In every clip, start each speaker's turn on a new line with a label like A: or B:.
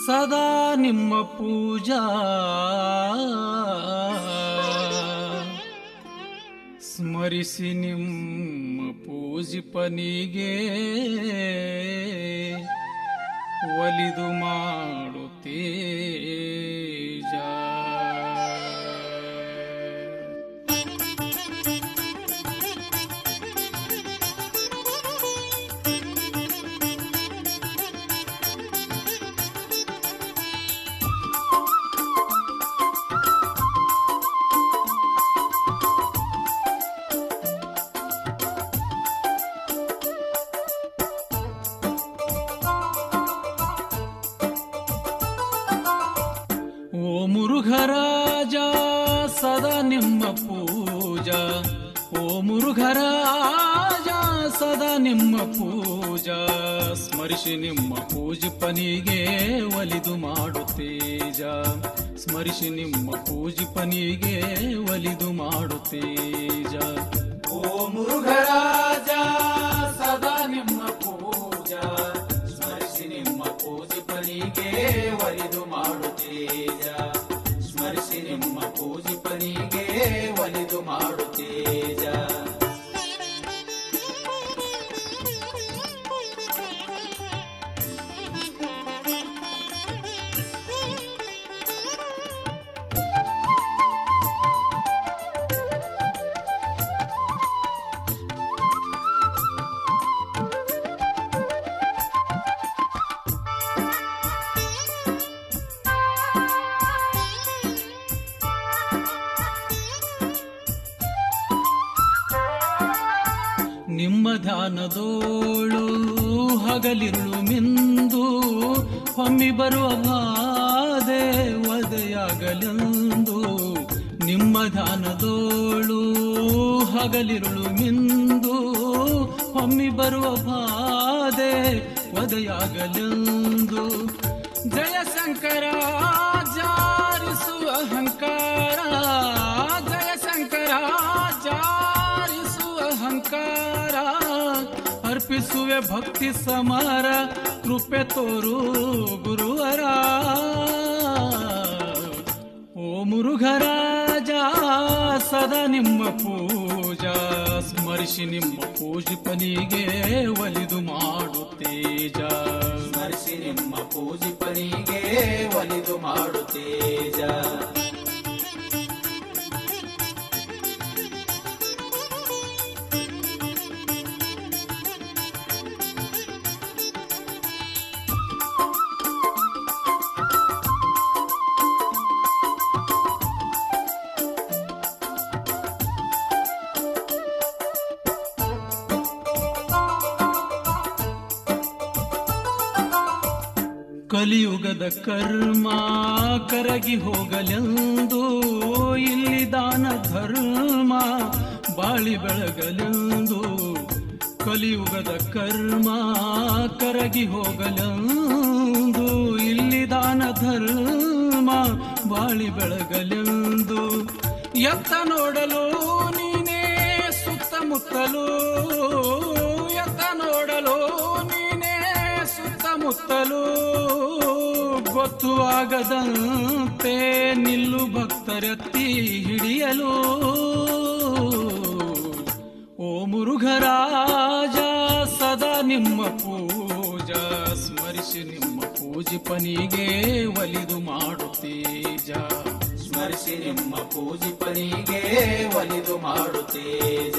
A: ಸದಾ ನಿಮ್ಮ ಪೂಜಾ ಸ್ಮರಿಸಿ ನಿಮ್ಮ ಪೂಜಿಪನಿಗೆ ಒಲಿದು ಮಾಡುತ್ತೇಜ ಓ ಮುರುಘರಾಜ ಸದಾ ನಿಮ್ಮ ಪೂಜಾ ಓ ಮುರುಘರಾಜ ಸದಾ ನಿಮ್ಮ ಪೂಜಾ ಸ್ಮರಿಸಿ ನಿಮ್ಮ ಪೂಜಿಪನಿಗೆ ಒಲಿದು ಮಾಡುತ್ತೇಜ ಸ್ಮರಿಸಿ ನಿಮ್ಮ ಪೂಜಿಪನಿಗೆ ಒಲಿದು ಮಾಡುತ್ತೇಜ ಓ ಮುರುಘರಾಜ ಸದಾ ನಿಮ್ಮ ಪೂಜಾ ಸ್ಮರಿಸಿ ನಿಮ್ಮ ಪೂಜಿಪನಿಗೆ ಒಲಿದು ಮಾಡುತ್ತೇಜ ಸ್ಮರಿಸಿ ನಿಮ್ಮ ಪೂಜಿಪನಿಗೆ ಒಲಿದು ಮಾಡುತ್ತೇಜ ನಿಮ್ಮ ಧ್ಯಾನದೋಳು ಹಗಲಿರುಳು ಮಿಂದು ಹೊಮ್ಮಿ ಬರುವ ಬಾಧೆ ಒದೆಯಾಗಲೆಂದು ನಿಮ್ಮ ಧ್ಯಾನದೋಳು ಹಗಲಿರುಳು ಮಿಂದು ಹೊಮ್ಮಿ ಬರುವ ಬಾಧೆ ಒದೆಯಾಗಲೆಂದು ಜಯ ಶಂಕರ ಜಾರಿಸುವ ಅಹಂಕಾರ ಜಯ ಶಂಕರ ಜಾರಿಸುವ ಅಹಂಕಾರ ಅರ್ಪಿಸುವೆ ಭಕ್ತಿ ಸಮಾರ ಕೃಪೆ ತೋರು ಗುರುವರ ಓ ಮುರುಘರಾಜ ಸದಾ ನಿಮ್ಮ ಪೂಜಾ ಸ್ಮರಿಸಿ ನಿಮ್ಮ ಪೂಜಿಪನಿಗೆ ಒಲಿದು ಮಾಡುತ್ತೇಜ ಸ್ಮರಿಸಿ ನಿಮ್ಮ ಪೂಜಿಪನಿಗೆ ಒಲಿದು ಮಾಡುತ್ತೇಜ ಕಲಿಯುಗದ ಕರ್ಮ ಕರಗಿ ಹೋಗಲೆಂದು ಇಲ್ಲಿ ದಾನ ಧರ್ಮ ಬಾಳಿ ಬೆಳಗಲೆಂದು ಕಲಿಯುಗದ ಕರ್ಮ ಕರಗಿ ಹೋಗಲೆಂದು ಇಲ್ಲಿ ದಾನ ಧರ್ಮ ಬಾಳಿ ಬೆಳಗಲೆಂದು ಎತ್ತ ನೋಡಲು ನೀನೇ ಸುತ್ತಮುತ್ತಲು ಎತ್ತ ನೋಡಲು ನೀನೇ ಸುತ್ತಮುತ್ತಲು ಗೊತ್ತು ಆಗದಂತೆ ನಿಲ್ಲು ಭಕ್ತರೆತ್ತಿ ಹಿಡಿಯಲು ಓ ಮುರುಘರಾಜ ಸದಾ ನಿಮ್ಮ ಪೂಜಾ ಸ್ಮರಿಸಿ ನಿಮ್ಮ ಪೂಜಿಪನಿಗೆ ಒಲಿದು ಮಾಡುತ್ತೇಜ ಸ್ಮರಿಸಿ ನಿಮ್ಮ ಪೂಜಿಪನಿಗೆ ಒಲಿದು ಮಾಡುತ್ತೇಜ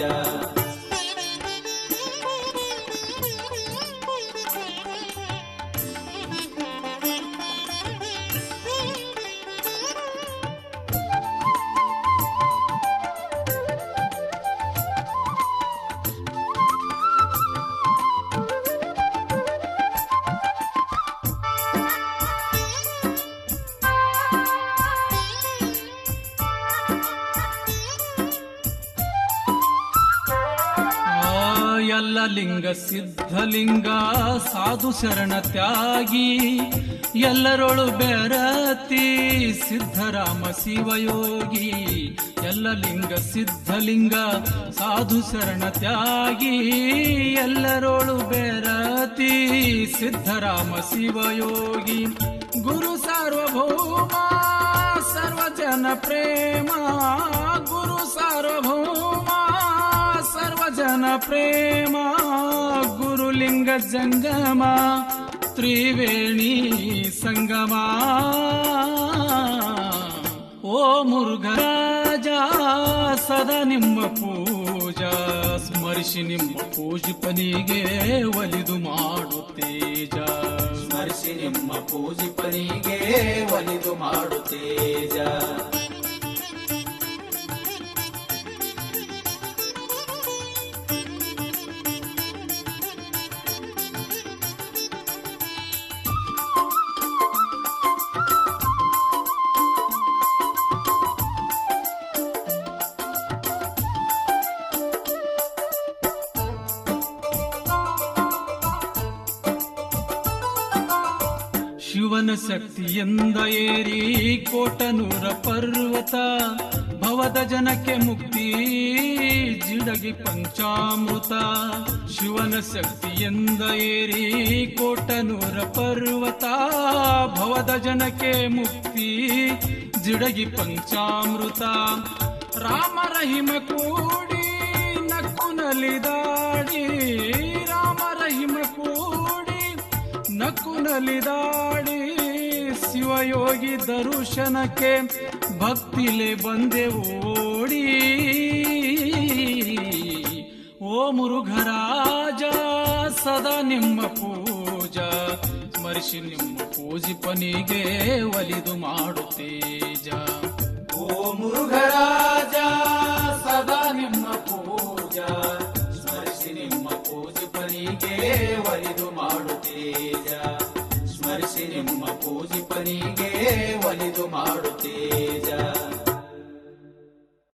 A: ಆ ಎಲ್ಲ ಲಿಂಗ ಸಿದ್ಧಲಿಂಗ ಸಾಧು ಶರಣ ತ್ಯಾಗಿ ಎಲ್ಲರೊಳು ಬೆರತಿ ಸಿದ್ಧರಾಮ ಶಿವಯೋಗಿ ಎಲ್ಲ ಲಿಂಗ ಸಿದ್ಧಲಿಂಗ ಸಾಧು ಶರಣ ತ್ಯಾಗಿ ಎಲ್ಲರೊಳು ಬೆರತಿ ಸಿದ್ಧರಾಮ ಶಿವಯೋಗಿ ಗುರು ಸಾರ್ವಭೌಮ ಸರ್ವಜನ ಪ್ರೇಮ ಗುರು ಸಾರ್ವಭೌಮ ಸರ್ವಜನ ಪ್ರೇಮ ಗುರುಲಿಂಗ ಜಂಗಮ ತ್ರಿವೇಣಿ ಸಂಗಮ ಓ ಮುರುಘರಾಜ ಸದಾ ನಿಮ್ಮ ಪೂಜಾ ಸ್ಮರಿಸಿ ನಿಮ್ಮ ಪೂಜಿಪನಿಗೆ ಒಲಿದು ಮಾಡುತ್ತೇಜ
B: ಸ್ಮರಿಸಿ ನಿಮ್ಮ ಪೂಜಿಪನಿಗೆ ಒಲಿದು ಮಾಡು ತೇಜ
A: ಶಿವನ ಶಕ್ತಿಯಿಂದ ಏರಿ ಕೋಟನೂರ ಪರ್ವತ ಭವದ ಜನಕ್ಕೆ ಮುಕ್ತಿ ಜಿಡಗಿ ಪಂಚಾಮೃತ ಶಿವನ ಶಕ್ತಿಯಿಂದ ಏರಿ ಕೋಟನೂರ ಪರ್ವತ ಭವದ ಜನಕ್ಕೆ ಮುಕ್ತಿ ಜಿಡಗಿ ಪಂಚಾಮೃತ ರಾಮ ರಹಿಮ ಕೂಡಿ ನಕ್ಕು ನಲಿದಾಡಿ ರಾಮ ರಹಿಮ ಕೂಡಿ ನಕ್ಕು ನಲಿದಾಡಿ ಶಿವಯೋಗಿ ದರ್ಶನಕ್ಕೆ ಭಕ್ತಿಲೆ ಬಂದೆ ಓಡಿ ಓ ಮುರುಘರಾಜ ಸದಾ ನಿಮ್ಮ ಪೂಜಾ ಸ್ಮರಿಸಿ ನಿಮ್ಮ ಪೂಜಿಪನಿಗೆ ಒಲಿದು ಮಾಡುತ್ತೇಜ
B: ಓ ಮುರುಘರಾಜ ಸದಾ ನಿಮ್ಮ ಪೂಜಾ ಸ್ಮರಿಸಿ ನಿಮ್ಮ ಪೂಜಿಪನಿಗೆ ಒಲಿದು ಮಾಡು ತೇಜ ಸ್ಮರಿಸಿ ನಿಮ್ಮ ಪೂಜಿಪನಿಗೆ ಒಲಿದು ಮಾಡು ತೇಜ